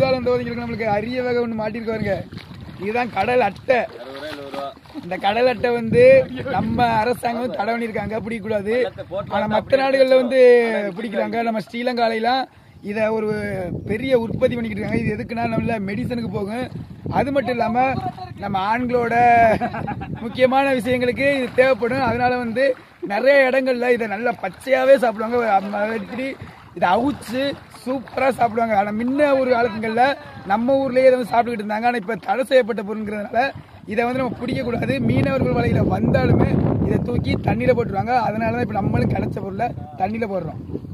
இருந்தாலும் இந்த ஓதிங்களுக்கு நம்மளுக்கு அரிய வகை ஒன்று மாட்டிருக்காருங்க இதுதான் கடல் அட்டை இந்த கடல் அட்டை வந்து நம்ம அரசாங்கம் தடை பண்ணியிருக்காங்க பிடிக்கக்கூடாது ஆனா மற்ற நாடுகள்ல வந்து பிடிக்கிறாங்க நம்ம ஸ்ரீலங்காலையெல்லாம் இதை ஒரு பெரிய உற்பத்தி பண்ணிக்கிட்டு இருக்காங்க இது எதுக்குன்னா நல்ல மெடிசனுக்கு போகும் அது மட்டும் இல்லாம நம்ம ஆண்களோட முக்கியமான விஷயங்களுக்கு இது தேவைப்படும் அதனால வந்து நிறைய இடங்கள்ல இதை நல்லா பச்சையாவே சாப்பிடுவாங்க அம்ம அடிக்கடி இதை அவிச்சு சூப்பரா சாப்பிடுவாங்க ஆனா முன்ன ஒரு காலத்துங்கள்ல நம்ம ஊர்லயே இதை வந்து சாப்பிட்டுக்கிட்டு இருந்தாங்க ஆனா இப்ப தடை செய்யப்பட்ட பொருள்ங்கிறதுனால இதை வந்து நம்ம பிடிக்க கூடாது மீனவர்கள் வலையில வந்தாலுமே இதை தூக்கி தண்ணியில போட்டுருவாங்க அதனால தான் இப்ப நம்மளும் கிடைச்ச பொருளை தண்ணியில போடுறோம்